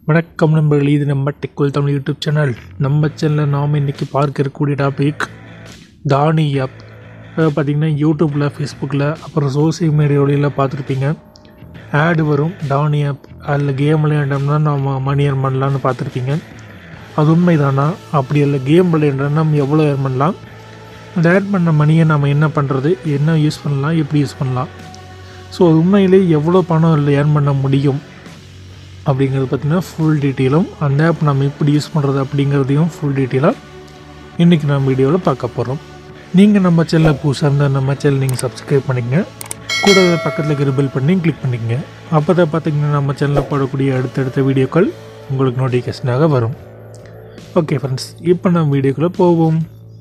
வணக்கம் நண்பர்களே இது நம்ம டெக்குவல் தமிழ் யூடியூப் சேனல் நம்ம சேனலில் நாம் இன்றைக்கி பார்க்க இருக்கக்கூடிய டாபிக் தானி ஆப் பார்த்திங்கன்னா யூடியூப்பில் ஃபேஸ்புக்கில் அப்புறம் சோசியல் மீடியாவிலாம் பார்த்துருப்பீங்க ஆடு வரும் தானி ஆப் அதில் கேம் விளையாண்டோம்னா நம்ம மணி ஏர்ன் பண்ணலான்னு பார்த்துருப்பீங்க அது உண்மைதானா அப்படி இல்லை கேம் விளையாண்டோம்னா நம்ம எவ்வளோ ஏர்ன் பண்ணலாம் அந்த ஏர்ன் பண்ண மணியை நம்ம என்ன பண்ணுறது என்ன யூஸ் பண்ணலாம் எப்படி யூஸ் பண்ணலாம் ஸோ உண்மையிலே எவ்வளோ பணம் இல்லை ஏர்ன் பண்ண முடியும் அப்படிங்கிறது பார்த்திங்கன்னா ஃபுல் டீட்டெயிலும் அந்த ஆப் நம்ம எப்படி யூஸ் பண்ணுறது அப்படிங்கிறதையும் ஃபுல் டீட்டெயிலாக இன்றைக்கி நம்ம வீடியோவில் பார்க்க போகிறோம் நீங்கள் நம்ம சேனலில் புதுசாக இருந்தால் நம்ம சேனல் நீங்கள் சப்ஸ்கிரைப் பண்ணிக்கங்க கூட பக்கத்தில் இருக்கிற பெல் பண்ணி கிளிக் பண்ணிக்கங்க அப்போ தான் பார்த்தீங்கன்னா நம்ம சேனலில் போடக்கூடிய அடுத்தடுத்த வீடியோக்கள் உங்களுக்கு நோட்டிஃபிகேஷனாக வரும் ஓகே ஃப்ரெண்ட்ஸ் இப்போ நம்ம வீடியோக்குள்ளே போவோம்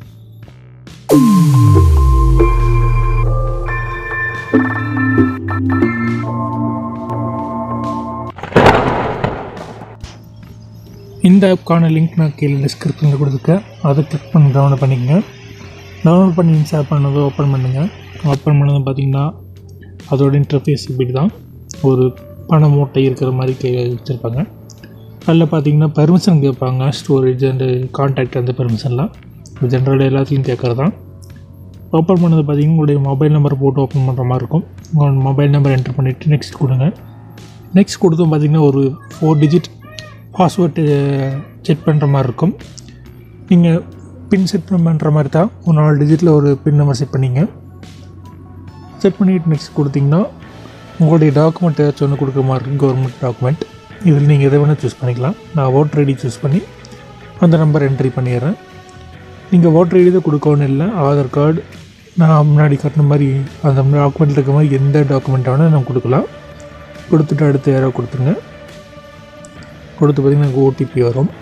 இந்த ஆப்க்கான லிங்க் நான் கீழே டிஸ்கிரிப்ஷனில் கொடுத்துருக்கேன் அதை கிளிக் பண்ணி டவுன்லோட் பண்ணிக்கங்க டவுன்லோட் பண்ணி இன்ஸ்டால் பண்ணதை ஓப்பன் பண்ணுங்கள் ஓப்பன் பண்ணது பார்த்தீங்கன்னா அதோட இன்டர்ஃபேஸ் இப்படி தான் ஒரு பண மூட்டை இருக்கிற மாதிரி கே வச்சுருப்பாங்க அதில் பார்த்தீங்கன்னா பெர்மிஷன் கேட்பாங்க ஸ்டோரேஜ் அண்டு கான்டாக்ட் அந்த பெர்மிஷன்லாம் ஜென்ரலாக எல்லாத்துலேயும் கேட்குறது தான் ஓப்பன் பண்ணது பார்த்தீங்கன்னா உங்களுடைய மொபைல் நம்பர் போட்டு ஓப்பன் பண்ணுற மாதிரி இருக்கும் உங்களோட மொபைல் நம்பர் என்டர் பண்ணிவிட்டு நெக்ஸ்ட் கொடுங்க நெக்ஸ்ட் கொடுத்தும் பார்த்தீங்கன்னா ஒரு ஃபோர் டிஜிட் பாஸ்வேர்டு செக் பண்ணுற மாதிரி இருக்கும் நீங்கள் பின் செட் பண்ணுற மாதிரி தான் ஒரு நாலு டிஜிட்டில் ஒரு பின் நம்பர் செட் பண்ணிங்க செட் பண்ணிவிட்டு நெக்ஸ்ட் கொடுத்தீங்கன்னா உங்களுடைய டாக்குமெண்ட் ஏதாச்சும் ஒன்று கொடுக்குற மாதிரி இருக்கும் கவர்மெண்ட் டாக்குமெண்ட் இதில் நீங்கள் எதை வேணால் சூஸ் பண்ணிக்கலாம் நான் ஓட்டர் ஐடி சூஸ் பண்ணி அந்த நம்பர் என்ட்ரி பண்ணிடுறேன் நீங்கள் ஓட்டர் ஐடி தான் கொடுக்கணும்னு இல்லை ஆதார் கார்டு நான் முன்னாடி காட்டின மாதிரி அந்த டாக்குமெண்ட்டில் இருக்க மாதிரி எந்த டாக்குமெண்ட் வேணால் நம்ம கொடுக்கலாம் கொடுத்துட்டு அடுத்து யாரோ கொடுத்துருங்க கொடுத்து பார்த்திங்கன்னா எனக்கு ஓடிபி வரும்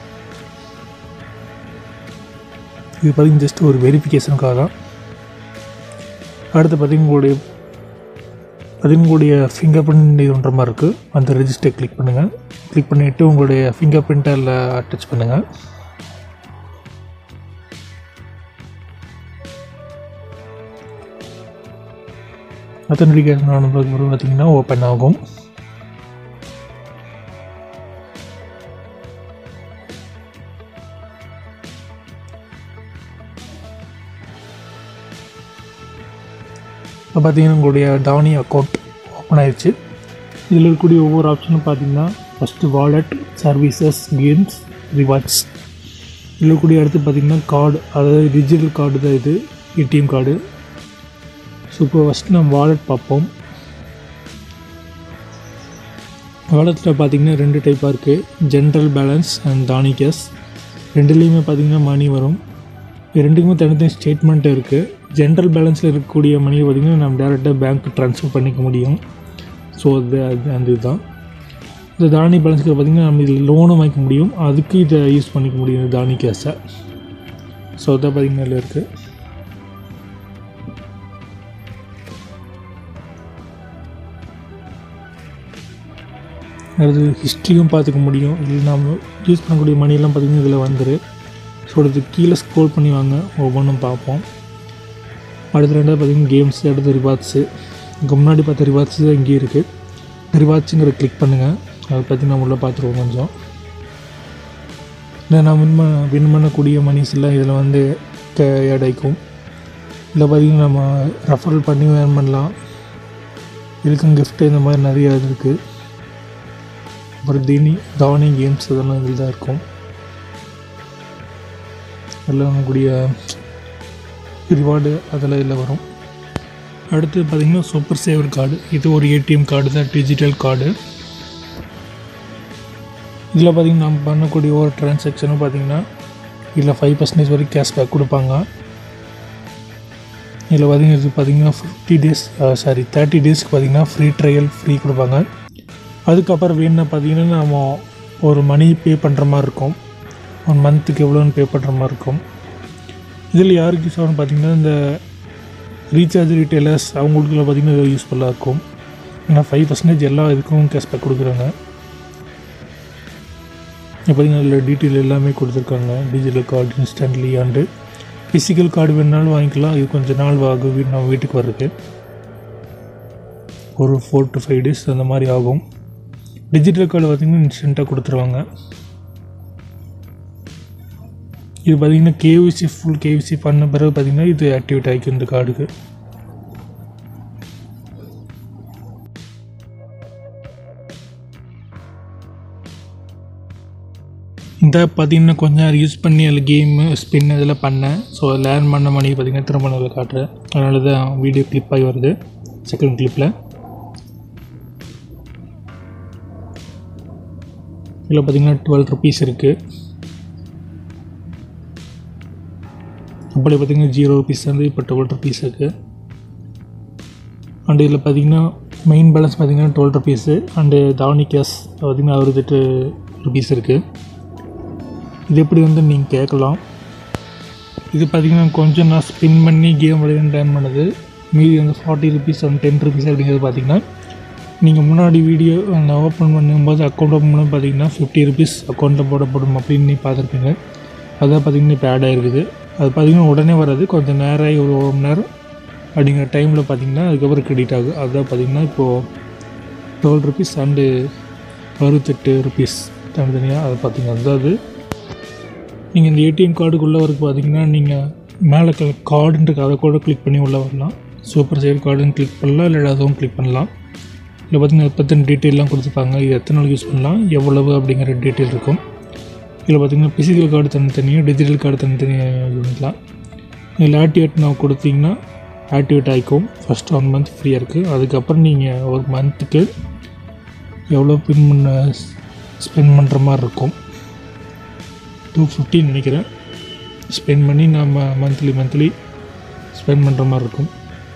இது பார்த்திங்கன்னா ஜஸ்ட் ஒரு வெரிஃபிகேஷனுக்காக தான் அடுத்து பார்த்திங்கன்னா உங்களுடைய பார்த்திங்கன்னா உங்களுடைய ஃபிங்கர் பிரிண்ட் இதுன்ற மாதிரி இருக்குது அந்த ரெஜிஸ்டர் கிளிக் பண்ணுங்கள் கிளிக் பண்ணிவிட்டு உங்களுடைய ஃபிங்கர் பிரிண்ட்டை அதில் அட்டாச் பண்ணுங்கள் அத்தன்டிகேஷன் ஆனதுக்கு அப்புறம் பார்த்திங்கன்னா ஓப்பன் ஆகும் இப்போ பார்த்தீங்கன்னா உங்களுடைய தானி அக்கௌண்ட் ஓப்பன் ஆயிடுச்சு இதில் இருக்கக்கூடிய ஒவ்வொரு ஆப்ஷனும் பார்த்தீங்கன்னா first wallet services games rewards இதில் இருக்கக்கூடிய அடுத்து பார்த்திங்கன்னா கார்டு அதாவது டிஜிட்டல் கார்டு தான் இது ஏடிஎம் கார்டு ஸோ இப்போ ஃபஸ்ட்டு நம்ம வாலெட் பார்ப்போம் வாலெட்டில் பார்த்திங்கன்னா ரெண்டு டைப்பாக இருக்குது general balance and Dhani cash ரெண்டுலேயுமே பார்த்திங்கன்னா மணி வரும் இது ரெண்டுக்குமே தனித்தனி ஸ்டேட்மெண்ட் இருக்குது ஜென்ரல் பேலன்ஸில் இருக்கக்கூடிய மணியை பார்த்திங்கன்னா நம்ம டேரெக்டாக பேங்க்கு ட்ரான்ஸ்ஃபர் பண்ணிக்க முடியும் ஸோ அது அது அந்த இதுதான் இந்த தானி பேலன்ஸில் பார்த்திங்கன்னா நம்ம இதில் லோனும் வாங்கிக்க முடியும் அதுக்கு இதை யூஸ் பண்ணிக்க முடியும் இந்த தானி கேஸை ஸோ அதான் பார்த்திங்கன்னா இதில் இருக்குது அது ஹிஸ்ட்ரியும் பார்த்துக்க முடியும் இதில் நம்ம யூஸ் பண்ணக்கூடிய மணியெல்லாம் பார்த்திங்கன்னா இதில் வந்துரு ஸோ இது கீழே ஸ்க்ரோல் பண்ணி வாங்க ஒவ்வொன்றும் பார்ப்போம் அடுத்து ரெண்டாவது பார்த்திங்கன்னா கேம்ஸ் அடுத்து ரிவார்ட்ஸு இங்கே முன்னாடி பார்த்த ரிவார்ட்ஸ் தான் இங்கேயும் இருக்குது ரிவார்ட்ஸுங்கிற கிளிக் பண்ணுங்கள் அதை பற்றி நம்ம உள்ளே பார்த்துருவோம் கொஞ்சம் இல்லை நான் வின் பண்ண வின் பண்ணக்கூடிய மணிஸ் எல்லாம் இதில் வந்து ஆடாய்க்கும் இல்லை பார்த்திங்கன்னா நம்ம ரெஃபரல் பண்ணி ஏர்ன் பண்ணலாம் இதுக்கும் கிஃப்ட்டு இந்த மாதிரி நிறைய இது இருக்குது அப்புறம் தினி தானி கேம்ஸ் இதெல்லாம் இதில் தான் இருக்கும் எல்லாம் கூடிய ரிவார்டு அதெல்லாம் இதில் வரும் அடுத்து பார்த்திங்கன்னா சூப்பர் சேவர் கார்டு இது ஒரு ஏடிஎம் கார்டு தான் டிஜிட்டல் கார்டு இதில் பார்த்திங்கன்னா நம்ம பண்ணக்கூடிய ஒரு டிரான்சாக்ஷனும் பார்த்திங்கன்னா இதில் ஃபைவ் பர்சன்டேஜ் வரைக்கும் கேஷ்பேக் கொடுப்பாங்க இதில் பார்த்திங்கன்னா இது பார்த்திங்கன்னா ஃபிஃப்டி டேஸ் சாரி தேர்ட்டி டேஸ்க்கு பார்த்திங்கன்னா ஃப்ரீ ட்ரையல் ஃப்ரீ கொடுப்பாங்க அதுக்கப்புறம் வேணும்னா பார்த்திங்கன்னா நம்ம ஒரு மணி பே பண்ணுற மாதிரி இருக்கும் ஒன் மந்த்துக்கு எவ்வளோன்னு பே பண்ணுற மாதிரி இருக்கும் இதில் யாருக்கு யூஸ் ஆகும்னு பார்த்திங்கன்னா இந்த ரீசார்ஜ் ரீட்டைலர்ஸ் அவங்களுக்குள்ள பார்த்திங்கன்னா இது யூஸ்ஃபுல்லாக இருக்கும் ஏன்னா ஃபைவ் பர்சன்டேஜ் எல்லா இதுக்கும் கேஷ்பேக் கொடுக்குறாங்க இப்போ பார்த்திங்கன்னா இதில் டீட்டெயில் எல்லாமே கொடுத்துருக்காங்க digital card instantly and physical card வேணுனாலும் வாங்கிக்கலாம் இது கொஞ்சம் நாள் ஆகும் வீ- நம்ம வீட்டுக்கு வர்றதுக்கு ஒரு ஃபோர் டு ஃபைவ் டேஸ் அந்த மாதிரி ஆகும் டிஜிட்டல் கார்டு பார்த்திங்கன்னா இன்ஸ்டண்ட்டாக கொடுத்துருவாங்க இது பார்த்திங்கன்னா கேவிசி ஃபுல் கேவிசி பண்ண பிறகு பார்த்திங்கன்னா இது ஆக்டிவேட் ஆகிக்கும் இந்த கார்டுக்கு இந்த பார்த்தீங்கன்னா கொஞ்ச நேரம் யூஸ் பண்ணி அதில் கேமு ஸ்பின் இதெல்லாம் பண்ணேன் ஸோ லேர்ன் பண்ண மணி பார்த்தீங்கன்னா திரும்ப நான் அதில் காட்டுறேன் அதனால தான் வீடியோ கிளிப் ஆகி வருது செகண்ட் கிளிப்பில் இதில் பார்த்தீங்கன்னா டுவெல் ருபீஸ் இருக்குது அப்படி பார்த்தீங்கன்னா ஜீரோ ருபீஸ் வந்து இப்போ டுவெல் ருபீஸ் இருக்குது அண்டு இதில் பார்த்தீங்கன்னா மெயின் பேலன்ஸ் பார்த்தீங்கன்னா twelve rupees and Dhani cash பார்த்தீங்கன்னா அறுபத்தெட்டு ருபீஸ் இருக்குது இது எப்படி வந்து நீங்கள் கேட்கலாம் இது பார்த்தீங்கன்னா கொஞ்சம் நான் ஸ்பின் பண்ணி கேம் விளையாண்டு டைம் பண்ணது மீதி வந்து forty rupees and ten rupees அப்படிங்கிறது பார்த்தீங்கன்னா நீங்கள் முன்னாடி வீடியோ நான் ஓப்பன் பண்ணும்போது அக்கௌண்ட் ஓப்பன் பண்ணி பார்த்தீங்கன்னா ஃபிஃப்டி ருபீஸ் அக்கௌண்ட்டில் போடப்படும் அப்படின்னு நீ பார்த்துருப்பீங்க அதான் பார்த்தீங்கன்னா இப்போ ஆட் ஆகிருக்குது அது பார்த்தீங்கன்னா உடனே வராது கொஞ்சம் நேரம் ஒரு ஒரு மணி நேரம் அப்படிங்கிற டைமில் பார்த்தீங்கன்னா அதுக்கப்புறம் கிரெடிட் ஆகும் அதுதான் பார்த்தீங்கன்னா இப்போது டுவெல் ருபீஸ் அண்டு அறுபத்தெட்டு ருபீஸ் தனித்தனியாக அதை பார்த்தீங்கன்னா அதாவது நீங்கள் இந்த ஏடிஎம் கார்டுக்குள்ளே வரைக்கும் பார்த்தீங்கன்னா நீங்கள் மேலே கார்டுன்ற அதை கூட கிளிக் பண்ணி உள்ளே வரலாம் சூப்பர் சைடு கார்டுன்னு கிளிக் பண்ணலாம் இல்லை அதுவும் கிளிக் பண்ணலாம் இதில் பார்த்தீங்கன்னா பற்றின டீட்டெயிலாம் கொடுத்துருப்பாங்க இது எத்தனை நாள் யூஸ் பண்ணலாம் எவ்வளவு அப்படிங்கிற டீட்டெயில் இருக்கும் இதில் பார்த்தீங்கன்னா ஃபிசிக்கல் கார்டு தனித்தனியாக டிஜிட்டல் கார்டு தனித்தனியாக யூஸ் பண்ணிக்கலாம் இதில் ஆக்டிவேட் நான் கொடுத்தீங்கன்னா ஆக்டிவேட் ஆகிக்கும் ஃபஸ்ட் ஒன் மந்த் ஃப்ரீயாக இருக்குது அதுக்கப்புறம் நீங்கள் ஒரு மந்த்துக்கு எவ்வளோ பின் பண்ண ஸ்பெண்ட் பண்ணுற மாதிரி இருக்கும் டூ ஃபிஃப்டின்னு நினைக்கிறேன் ஸ்பெண்ட் பண்ணி நம்ம மந்த்லி மந்த்லி ஸ்பெண்ட் பண்ணுற மாதிரி இருக்கும்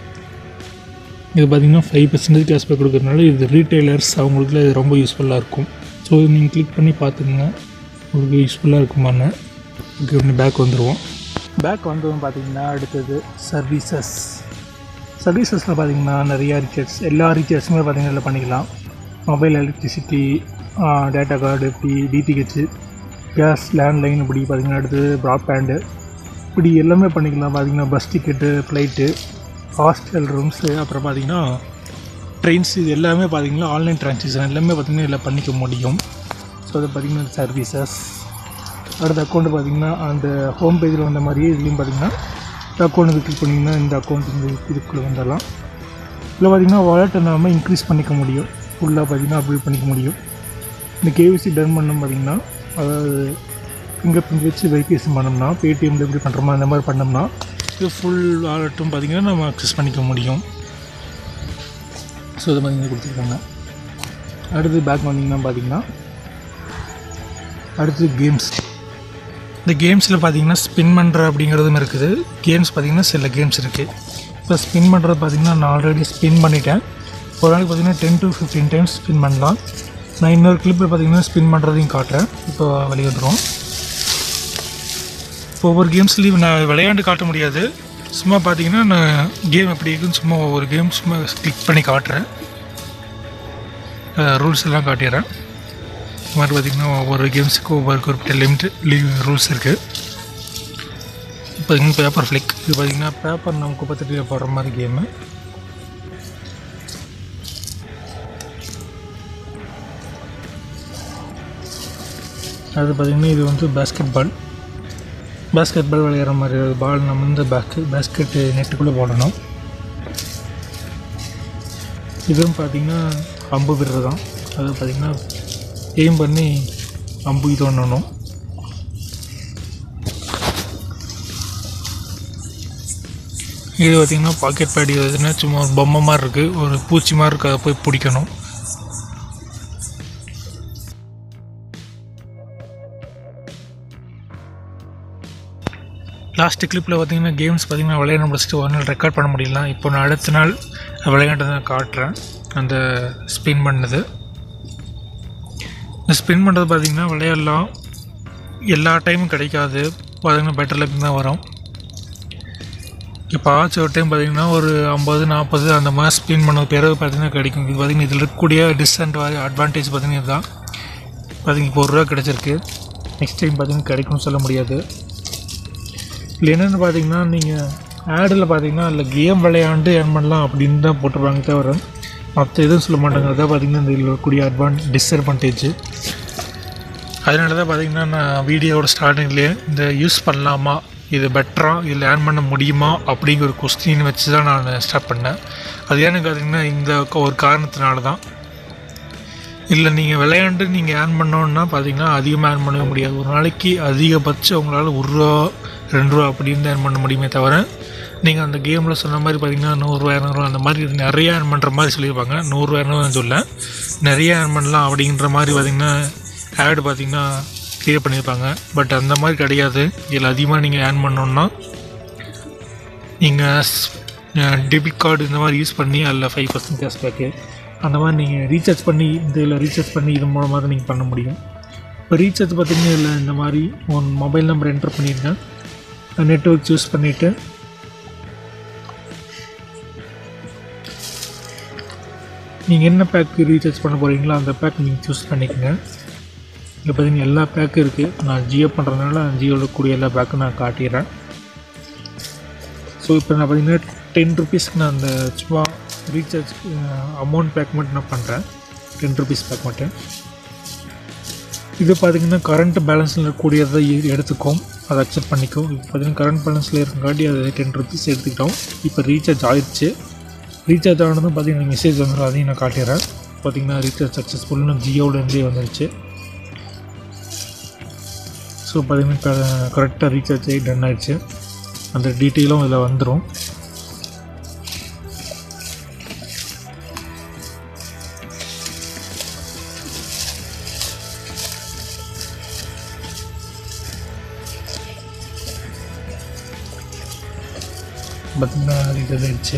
இது பார்த்திங்கன்னா ஃபைவ் பர்சன்டேஜ் கேஷ்பேக் கொடுக்குறதுனால இது ரீட்டைலர்ஸ் அவங்களுக்குலாம் இது ரொம்ப யூஸ்ஃபுல்லாக இருக்கும் ஸோ நீங்கள் கிளிக் பண்ணி பார்த்துக்குங்க உங்களுக்கு யூஸ்ஃபுல்லாக இருக்குமான்னு ஓகே ஒன்று பேக் வந்துடுவோம் பேக் வந்ததும் பார்த்தீங்கன்னா அடுத்தது சர்வீசஸ் சர்வீசஸில் பார்த்தீங்கன்னா நிறையா ரீசார்ஜ் எல்லா ரீசார்ஜுமே பார்த்தீங்கன்னா இதில் பண்ணிக்கலாம் மொபைல் எலக்ட்ரிசிட்டி டேட்டா கார்டு இப்படி டிடிஹெச் கேஸ் லேண்ட்லைன் இப்படி பார்த்தீங்கன்னா அடுத்து ப்ராட்பேண்டு இப்படி எல்லாமே பண்ணிக்கலாம் பார்த்தீங்கன்னா bus ticket flight hostel rooms அப்புறம் பார்த்தீங்கன்னா ட்ரெயின்ஸ் இது எல்லாமே பார்த்தீங்கன்னா ஆன்லைன் ட்ரான்சாக்ஷன் எல்லாமே பார்த்தீங்கன்னா இதில் பண்ணிக்க முடியும் ஸோ அது பார்த்தீங்கன்னா சர்வீசஸ் அடுத்த அக்கௌண்ட்டு பார்த்தீங்கன்னா அந்த ஹோம் பேஜில் வந்த மாதிரியே இதுலேயும் பார்த்தீங்கன்னா இந்த அக்கௌண்ட்டுக்கு கிளிக் பண்ணிங்கன்னா இந்த அக்கௌண்ட் இந்த இதுக்குள்ளே வந்துடலாம் இதில் பார்த்தீங்கன்னா வாலெட்டை நாம இன்க்ரீஸ் பண்ணிக்க முடியும் ஃபுல்லாக பார்த்தீங்கன்னா அப்டேட் பண்ணிக்க முடியும் இந்த கேவிசி டன் பண்ணோம் பார்த்தீங்கன்னா அதாவது ஃபிங்கர் பிரிண்ட் வச்சு வெரிஃபிகேஷன் பண்ணோம்னா பேடிஎம்ல எப்படி பண்ணுறோமோ அந்த மாதிரி பண்ணோம்னா இது ஃபுல் வாலெட்டும் பார்த்தீங்கன்னா நம்ம அக்சஸ் பண்ணிக்க முடியும் ஸோ இதை பார்த்தீங்கன்னா கொடுத்துருக்காங்க அடுத்து பேக் வந்தீங்கன்னா பார்த்தீங்கன்னா அடுத்து கேம்ஸ் இந்த கேம்ஸில் பார்த்தீங்கன்னா ஸ்பின் பண்ணுற அப்படிங்கிறதும் இருக்குது கேம்ஸ் பார்த்தீங்கன்னா சில கேம்ஸ் இருக்குது இப்போ ஸ்பின் பண்ணுறது பார்த்தீங்கன்னா நான் ஆல்ரெடி ஸ்பின் பண்ணிட்டேன் ஒரு நாளைக்கு பார்த்தீங்கன்னா ten to fifteen times spin பண்ணலாம் நான் இன்னொரு கிளிப்பில் பார்த்தீங்கன்னா ஸ்பின் பண்ணுறதையும் காட்டுறேன் இப்போ வெளியே வந்துடும் இப்போ ஒவ்வொரு கேம்ஸ்லேயும் நான் விளையாண்டு காட்ட முடியாது சும்மா பார்த்தீங்கன்னா நான் கேம் எப்படி இருக்குன்னு சும்மா ஒவ்வொரு கேம் சும்மா கிளிக் பண்ணி காட்டுறேன் ரூல்ஸ் எல்லாம் காட்டிடுறேன் இந்த மாதிரி பார்த்திங்கன்னா ஒவ்வொரு கேம்ஸுக்கும் ஒவ்வொரு குறிப்பிட்ட லிமிட் லீவ் ரூல்ஸ் இருக்குது இப்போ பார்த்தீங்கன்னா பேப்பர் ஃப்ளிக் இது பார்த்திங்கன்னா பேப்பர் நமக்கு பத்துட்டு போடுற மாதிரி கேமு அது பார்த்திங்கன்னா இது வந்து பேஸ்கெட் பால் பேஸ்கெட் பால் விளையாடுற மாதிரி பால் நம்ம வந்து பேஸ்கெட் பேஸ்கெட்டு நெட்டுக்குள்ளே போடணும் இதுவும் பார்த்திங்கன்னா அம்பு விடுறது தான் அது பார்த்திங்கன்னா எய்ம் பண்ணி அம்பு இது பண்ணணும் இது பார்த்திங்கன்னா பாக்கெட் பேடி எதுனா சும்மா ஒரு பொம்மை மாதிரி இருக்குது ஒரு பூச்சி மாதிரி இருக்குது அதை போய் பிடிக்கணும் லாஸ்ட் கிளிப்பில் பார்த்தீங்கன்னா கேம்ஸ் பார்த்தீங்கன்னா விளையாட முடிச்சுட்டு ஒரு நாள் ரெக்கார்ட் பண்ண முடியல இப்போ நான் அடுத்த நாள் விளையாண்டதை நான் காட்டுறேன் அந்த ஸ்பின் பண்ணது இந்த ஸ்பின் பண்ணுறது பார்த்தீங்கன்னா விளையாடலாம் எல்லா டைமும் கிடைக்காது பார்த்தீங்கன்னா பெட்டர் லக் தான் வரும் இப்போ ஆச்சு ஒரு டைம் பார்த்தீங்கன்னா ஒரு ஐம்பது நாற்பது அந்த மாதிரி ஸ்பின் பண்ண பிறகு பார்த்தீங்கன்னா கிடைக்கும் இது பார்த்தீங்கன்னா இதில் இருக்கக்கூடிய டிஸ்அண்ட் அட்வான்டேஜ் பார்த்தீங்கன்னா இதுதான் பார்த்தீங்கன்னா இப்போ ஒரு ரூபா கிடச்சிருக்கு நெக்ஸ்ட் டைம் பார்த்தீங்கன்னா கிடைக்கும்னு சொல்ல முடியாது இதில் என்னென்னு பார்த்தீங்கன்னா நீங்கள் ஆடில் பார்த்தீங்கன்னா அதில் கேம் விளையாண்டு ஏர்ன் பண்ணலாம் அப்படின்னு தான் போட்டிருப்பாங்க தவிர மற்ற எதுவும் சொல்ல மாட்டாங்க அதான் பார்த்திங்கன்னா இந்த இதில் இருக்கக்கூடிய அட்வான் டிஸ்அட்வான்டேஜ் அதனால தான் பார்த்திங்கன்னா நான் வீடியோவோட ஸ்டார்டிங்லேயே இந்த யூஸ் பண்ணலாமா இது பெட்டரா இல்லை ஏர்ன் பண்ண முடியுமா அப்படிங்கிற ஒரு கொஸ்டின் வச்சு தான் நான் ஸ்டார்ட் பண்ணேன் அது ஏன்னு பார்த்தீங்கன்னா இந்த ஒரு காரணத்தினால தான் இல்லை நீங்கள் விளையாண்டு நீங்கள் ஏர்ன் பண்ணோன்னா பார்த்தீங்கன்னா அதிகமாக ஏர்ன் பண்ணவே முடியாது ஒரு நாளைக்கு அதிகபட்சம் உங்களால் ஒரு ரூபா ரெண்டு ரூபா அப்படின்னு ஏர்ன் பண்ண முடியுமே தவிர நீங்கள் அந்த கேமில் சொன்ன மாதிரி பார்த்தீங்கன்னா நூறுரூவா இரநூறுவா அந்த மாதிரி நிறைய ஏர்ன் பண்ணுற மாதிரி சொல்லியிருப்பாங்க நூறுரூவா இரநூறுவா சொல்ல நிறைய ஏர்ன் பண்ணலாம் அப்படின்ற மாதிரி பார்த்தீங்கன்னா ஆடு பார்த்தீங்கன்னா க்ளியர் பண்ணியிருப்பாங்க பட் அந்த மாதிரி கிடையாது இதில் அதிகமாக நீங்கள் ஏர்ன் பண்ணோன்னா நீங்கள் டெபிட் கார்டு இந்த மாதிரி யூஸ் பண்ணி அதில் ஃபைவ் பர்சன்ட் கேஷ்பேக்கு அந்த மாதிரி நீங்கள் ரீசார்ஜ் பண்ணி இந்த இதில் ரீசார்ஜ் பண்ணி இது மூலமாக தான் நீங்கள் பண்ண முடியும் இப்போ ரீசார்ஜ் பார்த்தீங்கன்னா இதில் இந்த மாதிரி உன் மொபைல் நம்பர் என்டர் பண்ணிடுங்க நெட்ஒர்க் சூஸ் பண்ணிவிட்டு நீங்கள் என்ன பேக்கு ரீசார்ஜ் பண்ண போகிறீங்களோ அந்த பேக் நீங்கள் சூஸ் பண்ணிக்கோங்க இங்கே பார்த்தீங்கன்னா எல்லா பேக்கும் இருக்குது நான் ஜியோ பண்ணுறதுனால ஜியோவில் கூடிய எல்லா பேக்கும் நான் காட்டிடுறேன் ஸோ இப்போ நான் பார்த்தீங்கன்னா டென் ருபீஸ்க்கு நான் அந்த சும்மா ரீசார்ஜ் அமௌண்ட் பேக் மட்டும் நான் பண்ணுறேன் டென் ருபீஸ் பேக் மட்டும் இது பார்த்திங்கன்னா கரண்ட் பேலன்ஸில் இருக்கக்கூடியதை எ- எடுத்துக்கும் அதை அக்செப்ட் பண்ணிக்கும் இப்போ பார்த்தீங்கன்னா கரண்ட் பேலன்ஸில் இருக்கங்காட்டி அது டென் ருபீஸ் எடுத்துக்கிட்டோம் இப்போ ரீசார்ஜ் ஆயிடுச்சு ரீசார்ஜ் ஆனதும் பார்த்தீங்கன்னா மெசேஜ் வந்துடும் அதையும் நான் காட்டிடுறேன் பார்த்தீங்கன்னா ரீசார்ஜ் சக்ஸஸ்ஃபுல்னு ஜியோவிலேருந்தே வந்துருச்சு ஸோ பார்த்தீங்கன்னா கரெக்டாக ரீசார்ஜ் ஆகி டன் ஆயிடுச்சு அந்த டீட்டெயிலும் இதில் வந்துடும் பார்த்தீங்கன்னா ரீசார்ஜ் ஆயிடுச்சு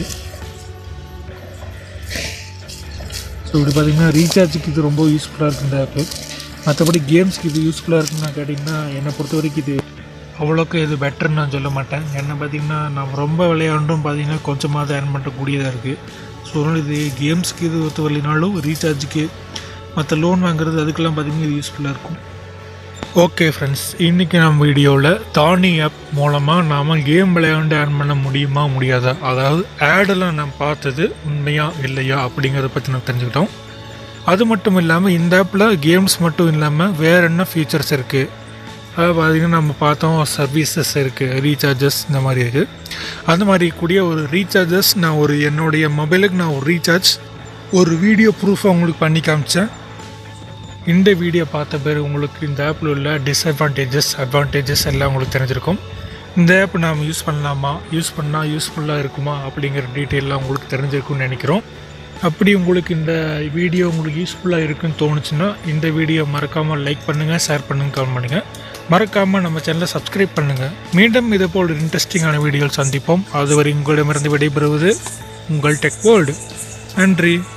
ஸோ இப்படி பார்த்தீங்கன்னா ரீசார்ஜுக்கு இது ரொம்ப யூஸ்ஃபுல்லாக இருக்குது இந்த ஆப்பு மற்றபடி கேம்ஸ்க்கு இது யூஸ்ஃபுல்லாக இருக்குன்னு நான் கேட்டிங்கன்னா என்னை பொறுத்த வரைக்கும் இது அவ்வளோக்கு இது பெட்டர்னு நான் சொல்ல மாட்டேன் என்ன பார்த்தீங்கன்னா நம்ம ரொம்ப விளையாண்டும் பார்த்தீங்கன்னா கொஞ்சமாக தான் ஏர்ன் பண்ணக்கூடியதாக இருக்குது ஸோ அதனால் இது கேம்ஸ்க்கு இது ஒத்து வரலினாலும் ரீசார்ஜுக்கு மற்ற லோன் வாங்குறது அதுக்கெல்லாம் பார்த்தீங்கன்னா இது யூஸ்ஃபுல்லாக இருக்கும் ஓகே ஃப்ரெண்ட்ஸ் இன்றைக்கி நம்ம வீடியோவில் தானி ஆப் மூலமாக நாம் கேம் விளையாண்டு ஏர்ன் பண்ண முடியுமா முடியாதா அதாவது ஆடெல்லாம் நான் பார்த்தது உண்மையா இல்லையா அப்படிங்கிறத பற்றி நம்ம தெரிஞ்சுக்கிட்டோம் அது மட்டும் இல்லாமல் இந்த ஆப்பில் கேம்ஸ் மட்டும் இல்லாமல் வேறு என்ன ஃபீச்சர்ஸ் இருக்குது அதாவது பார்த்திங்கன்னா நம்ம பார்த்தோம் சர்வீசஸ் இருக்குது ரீசார்ஜஸ் இந்த மாதிரி இருக்குது அந்த மாதிரி கூடிய ஒரு ரீசார்ஜஸ் நான் ஒரு என்னுடைய மொபைலுக்கு நான் ஒரு ரீசார்ஜ் ஒரு வீடியோ ப்ரூஃபாக உங்களுக்கு பண்ணி காமிச்சேன் இந்த வீடியோ பார்த்த பேர் உங்களுக்கு இந்த ஆப்பில் உள்ள டிஸ்அட்வான்டேஜஸ் அட்வான்டேஜஸ் எல்லாம் உங்களுக்கு தெரிஞ்சிருக்கும் இந்த ஆப் நாம் யூஸ் பண்ணலாமா யூஸ் பண்ணால் யூஸ்ஃபுல்லாக இருக்குமா அப்படிங்கிற டீட்டெயிலாம் உங்களுக்கு தெரிஞ்சிருக்கும்னு நினைக்கிறோம் அப்படி உங்களுக்கு இந்த வீடியோ உங்களுக்கு யூஸ்ஃபுல்லாக இருக்குன்னு தோணுச்சுன்னா இந்த வீடியோ மறக்காமல் லைக் பண்ணுங்கள் ஷேர் பண்ணுங்கள் கமெண்ட் பண்ணுங்கள் மறக்காமல் நம்ம சேனலை சப்ஸ்கிரைப் பண்ணுங்கள் மீண்டும் இதே போல் இன்ட்ரெஸ்டிங்கான வீடியோவில் சந்திப்போம் அதுவரை உங்களிடமிருந்து விடைபெறுவது உங்கள் டெக் வேர்ல்டு நன்றி